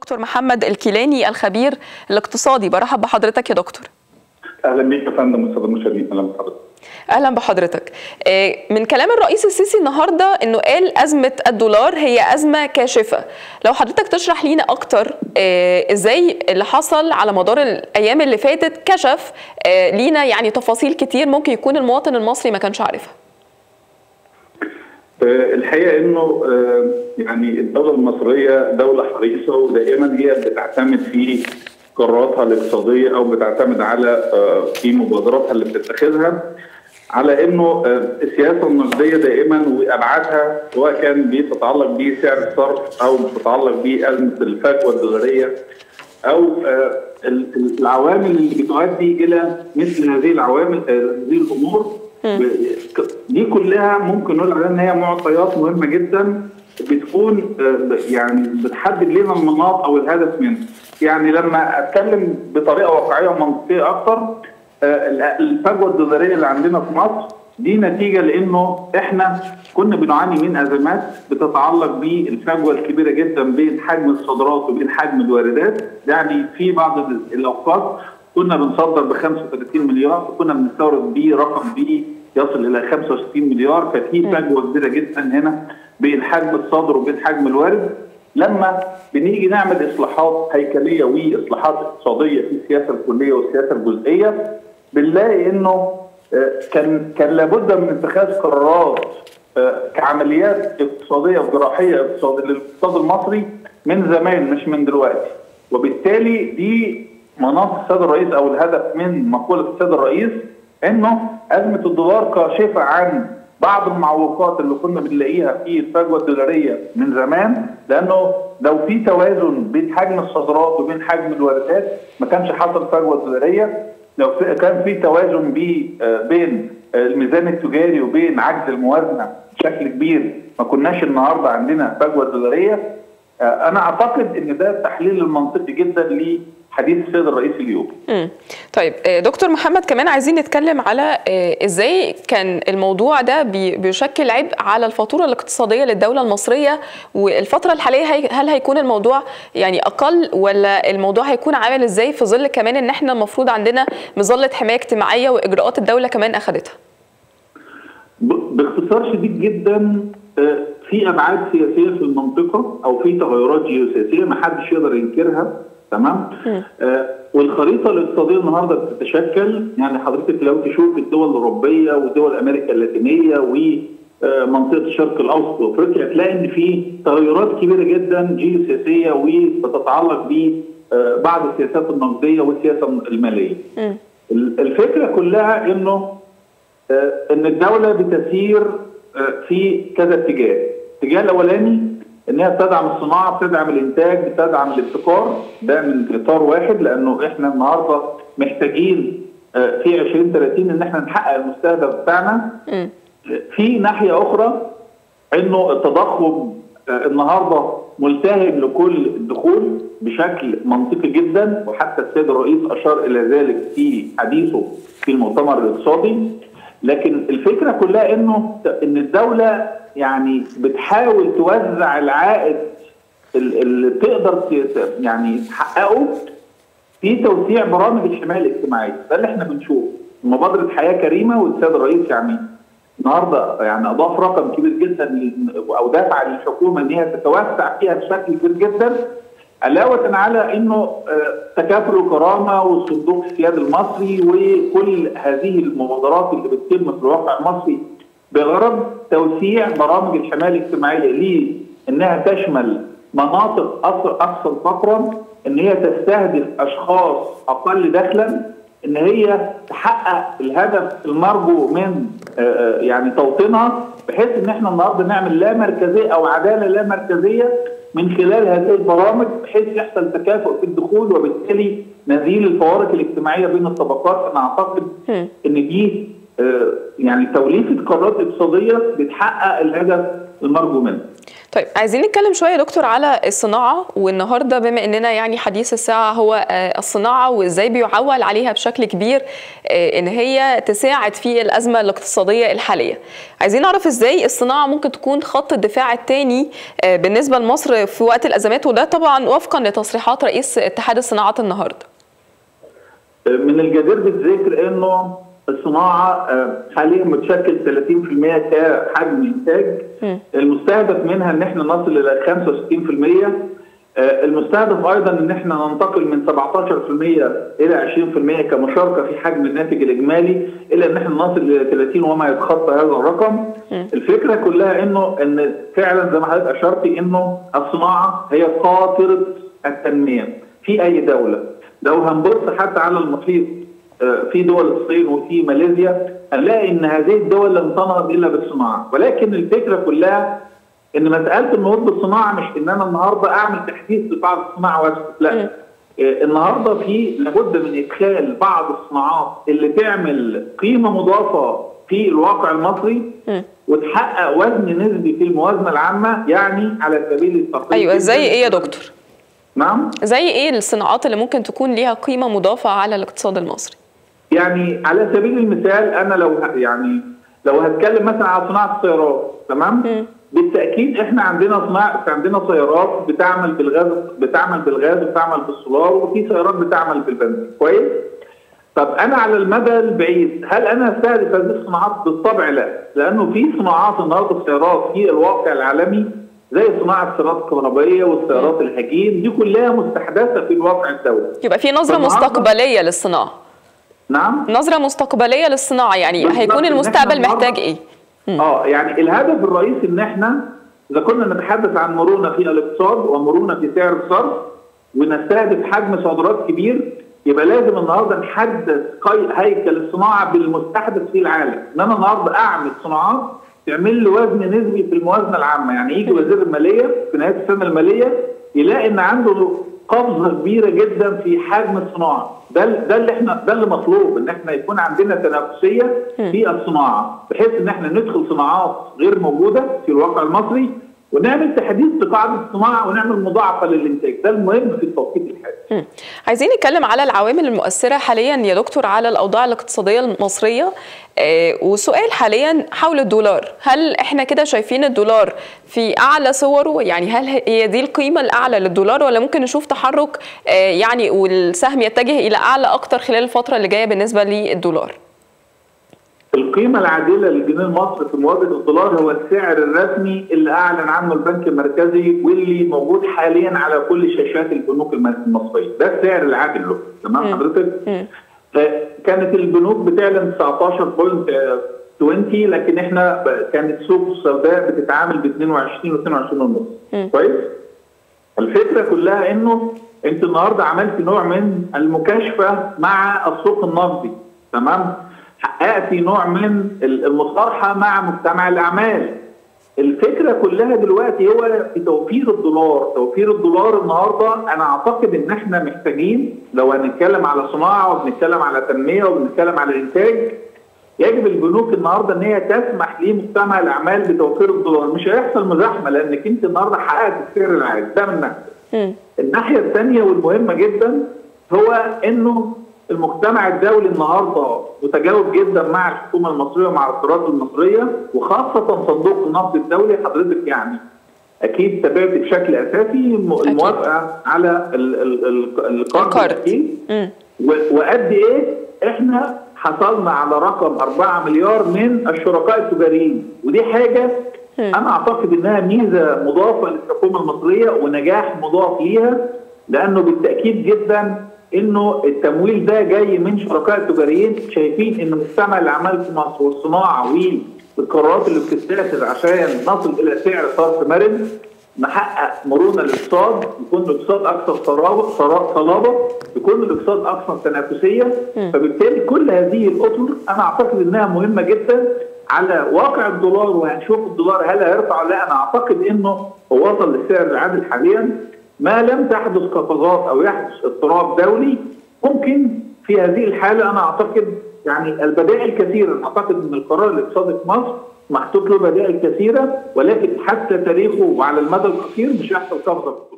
دكتور محمد الكيلاني الخبير الاقتصادي برحب بحضرتك يا دكتور اهلا بيك يا فندم استاذ المشاهدين اهلا بحضرتك اهلا بحضرتك من كلام الرئيس السيسي النهارده انه قال ازمه الدولار هي ازمه كاشفه لو حضرتك تشرح لينا اكتر ازاي اللي حصل على مدار الايام اللي فاتت كشف لينا يعني تفاصيل كتير ممكن يكون المواطن المصري ما كانش عارفها الحقيقه انه يعني الدوله المصريه دوله حريصه ودائما هي بتعتمد في قراراتها الاقتصاديه او بتعتمد على في مبادراتها اللي بتتخذها على انه السياسه النقديه دائما وابعادها سواء كان بتتعلق بسعر الصرف او بتتعلق بازمه الفجوه الدولاريه او العوامل اللي بتؤدي الى مثل هذه العوامل هذه الامور دي كلها ممكن نقول عليها ان هي معطيات مهمه جدا بتكون يعني بتحدد لنا المناط او الهدف منها يعني لما اتكلم بطريقه واقعيه ومنطقيه اكتر الفجوه الدولاريه اللي عندنا في مصر دي نتيجه لانه احنا كنا بنعاني من ازمات بتتعلق بالفجوه الكبيره جدا بين حجم الصادرات وبين حجم الواردات يعني في بعض الاوقات كنا بنصدر ب 35 مليار وكنا بنستورد برقم بي يصل الى 65 مليار ففي فجوه كبيره جدا هنا بين حجم الصادر وبين حجم الوارد لما بنيجي نعمل اصلاحات هيكليه واصلاحات اقتصاديه في السياسه الكليه والسياسه الجزئيه بنلاقي انه كان كان لابد من اتخاذ قرارات كعمليات اقتصاديه وجراحيه اقتصاديه للاقتصاد المصري من زمان مش من دلوقتي وبالتالي دي مناص السيد الرئيس او الهدف من مقوله السيد الرئيس انه ازمه الدولار كاشفه عن بعض المعوقات اللي كنا بنلاقيها في الفجوه الدولاريه من زمان لانه لو في توازن بين حجم الصادرات وبين حجم الواردات ما كانش حصل فجوه دولاريه لو في كان في توازن بين الميزان التجاري وبين عجز الموازنه بشكل كبير ما كناش النهارده عندنا فجوه دولاريه انا اعتقد ان ده التحليل المنطقي جدا لحديث السيد الرئيس اليوم. امم طيب دكتور محمد كمان عايزين نتكلم على ازاي كان الموضوع ده بيشكل عبء على الفاتوره الاقتصاديه للدوله المصريه والفتره الحاليه هل هيكون الموضوع يعني اقل ولا الموضوع هيكون عامل ازاي في ظل كمان ان احنا المفروض عندنا مظله حمايه اجتماعيه واجراءات الدوله كمان اخذتها؟ باختصار شديد جدا في ابعاد سياسيه في المنطقه او في تغيرات جيوسياسيه ما حدش يقدر ينكرها تمام آه والخريطه الاقتصاديه النهارده بتتشكل يعني حضرتك لو تشوف الدول الاوروبيه ودول امريكا اللاتينيه ومنطقه الشرق الاوسط وافريقيا هتلاقي ان في تغيرات كبيره جدا جيوسياسيه وبتتعلق ببعض السياسات النقديه والسياسه الماليه. م. الفكره كلها انه آه ان الدوله بتسير في كذا اتجاه، الاتجاه الاولاني ان هي بتدعم الصناعه، بتدعم الانتاج، بتدعم الابتكار، ده من اطار واحد لانه احنا النهارده محتاجين في 2030 ان احنا نحقق المستهدف بتاعنا. في ناحيه اخرى انه التضخم النهارده ملتهم لكل الدخول بشكل منطقي جدا وحتى السيد الرئيس اشار الى ذلك في حديثه في المؤتمر الاقتصادي لكن الفكره كلها انه ان الدوله يعني بتحاول توزع العائد اللي تقدر يعني تحققه في توسيع برامج الحمايه الاجتماعيه ده اللي احنا بنشوفه مبادره حياه كريمه والسيد الرئيس يعني النهارده يعني اضاف رقم كبير جدا او دفع للحكومه ان هي تتوسع فيها بشكل كبير جدا علاوة على انه تكافل الكرامة والصندوق السيادي المصري وكل هذه المبادرات اللي بتتم في الواقع المصري بغرض توسيع برامج الحماية الاجتماعية ليه انها تشمل مناطق اكثر فقرا ان هي تستهدف اشخاص اقل دخلا ان هي تحقق الهدف المرجو من يعني توطينها بحيث ان احنا النهارده نعمل لا مركزيه او عداله لا مركزيه من خلال هذه البرامج بحيث يحصل تكافؤ في الدخول وبالتالي نزيل الفوارق الاجتماعيه بين الطبقات انا اعتقد ان دي يعني توليفه قرارات اقتصاديه بتحقق الهدف المرجو منه طيب عايزين نتكلم شويه يا دكتور على الصناعه والنهارده بما اننا يعني حديث الساعه هو الصناعه وازاي بيعول عليها بشكل كبير ان هي تساعد في الازمه الاقتصاديه الحاليه. عايزين نعرف ازاي الصناعه ممكن تكون خط الدفاع الثاني بالنسبه لمصر في وقت الازمات وده طبعا وفقا لتصريحات رئيس اتحاد الصناعات النهارده. من الجدير بالذكر انه الصناعه حاليا متشكل 30% كحجم انتاج المستهدف منها ان احنا نصل الى 65% المستهدف ايضا ان احنا ننتقل من 17% الى 20% كمشاركه في حجم الناتج الاجمالي الى ان احنا نصل الى 30 وما يتخطى هذا الرقم الفكره كلها انه ان فعلا زي ما حضرتك اشرتي انه الصناعه هي قاطره التنميه في اي دوله لو هنبص حتى على المحيط في دول الصين وفي ماليزيا هنلاقي ان هذه الدول لم تنهض الا بالصناعه ولكن الفكره كلها ان مساله النهوض بالصناعه مش ان انا النهارده اعمل تحديث لبعض الصناعه واسكت لا النهارده في لابد من ادخال بعض الصناعات اللي تعمل قيمه مضافه في الواقع المصري وتحقق وزن نسبي في الموازنه العامه يعني على سبيل التقريب ايوه زي ايه يا دكتور؟ نعم زي ايه الصناعات اللي ممكن تكون ليها قيمه مضافه على الاقتصاد المصري؟ يعني على سبيل المثال انا لو يعني لو هتكلم مثلا على صناعه السيارات تمام؟ م. بالتاكيد احنا عندنا صناعه عندنا سيارات بتعمل بالغاز بتعمل بالغاز وبتعمل بالسولار وفي سيارات بتعمل بالبنزين كويس؟ طب انا على المدى البعيد هل انا استهدف هذه الصناعات؟ بالطبع لا لانه في صناعات النهارده السيارات في الواقع العالمي زي صناعه السيارات الكهربائيه والسيارات الهجين دي كلها مستحدثه في الواقع الدولي. يبقى في نظره مستقبليه للصناعه. نعم نظره مستقبليه للصناعه يعني هيكون المستقبل محتاج ايه؟ اه يعني الهدف الرئيسي ان احنا اذا كنا نتحدث عن مرونه في الاقتصاد ومرونه في سعر الصرف ونستهدف حجم صادرات كبير يبقى لازم النهارده نحدث هيكل الصناعه بالمستحدث في العالم ان انا النهارده اعمل صناعات تعمل لي وزن نسبي في الموازنه العامه يعني يجي وزير الماليه في نهايه السنه الماليه يلاقي ان عنده قفزه كبيره جدا في حجم الصناعه ده ده اللي احنا ده اللي مطلوب ان احنا يكون عندنا تنافسيه في الصناعه بحيث ان احنا ندخل صناعات غير موجوده في الواقع المصري ونعمل تحديث لقاعده الصناعه ونعمل مضاعفه للانتاج ده المهم في التوقيت الحالي. عايزين نتكلم على العوامل المؤثره حاليا يا دكتور على الاوضاع الاقتصاديه المصريه آه وسؤال حاليا حول الدولار هل احنا كده شايفين الدولار في اعلى صوره يعني هل هي دي القيمه الاعلى للدولار ولا ممكن نشوف تحرك آه يعني والسهم يتجه الى اعلى اكتر خلال الفتره اللي جايه بالنسبه للدولار؟ القيمة العادلة للجنيه المصري في مواجهة الدولار هو السعر الرسمي اللي أعلن عنه البنك المركزي واللي موجود حاليا على كل شاشات البنوك المصرية، ده السعر العادل له، تمام حضرتك؟ كانت البنوك بتعلن 19.20 لكن احنا كانت سوق السوداء بتتعامل ب 22 و 22 ونص، كويس؟ الفكرة كلها إنه أنت النهارده عملت نوع من المكاشفة مع السوق النقدي، تمام؟ حققت نوع من المصارحه مع مجتمع الاعمال. الفكره كلها دلوقتي هو في توفير الدولار، توفير الدولار النهارده انا اعتقد ان احنا محتاجين لو هنتكلم على صناعه وبنتكلم على تنميه وبنتكلم على انتاج يجب البنوك النهارده ان هي تسمح لمجتمع الاعمال بتوفير الدولار، مش هيحصل مزاحمه لانك انت النهارده حققت السعر العالي، ده من ناحيه. الناحيه الثانيه والمهمه جدا هو انه المجتمع الدولي النهارده متجاوب جدا مع الحكومه المصريه ومع القرارات المصريه وخاصه صندوق النقد الدولي حضرتك يعني اكيد تابعت بشكل اساسي الموافقه على القرض الاكيد وقد ايه احنا حصلنا على رقم 4 مليار من الشركاء التجاريين ودي حاجه انا اعتقد انها ميزه مضافه للحكومه المصريه ونجاح مضاف ليها لانه بالتاكيد جدا انه التمويل ده جاي من شركاء تجاريين شايفين ان مجتمع الاعمال في مصر والصناعه والقرارات اللي بتتاخذ عشان نصل الى سعر صرف مرن نحقق مرونه الاقتصاد يكون الاقتصاد اكثر صلابه يكون الاقتصاد اكثر تنافسيه فبالتالي كل هذه الاطر انا اعتقد انها مهمه جدا على واقع الدولار وهنشوف الدولار هل هيرفع ولا لا انا اعتقد انه هو وصل للسعر العادل حاليا ما لم تحدث قفزات او يحدث اضطراب دولي ممكن في هذه الحاله انا اعتقد يعني البدائل كثيره اعتقد ان القرار الاقتصادي في مصر محطوط له بدائل كثيره ولكن حتى تاريخه وعلى المدى القصير مش هيحصل قفزه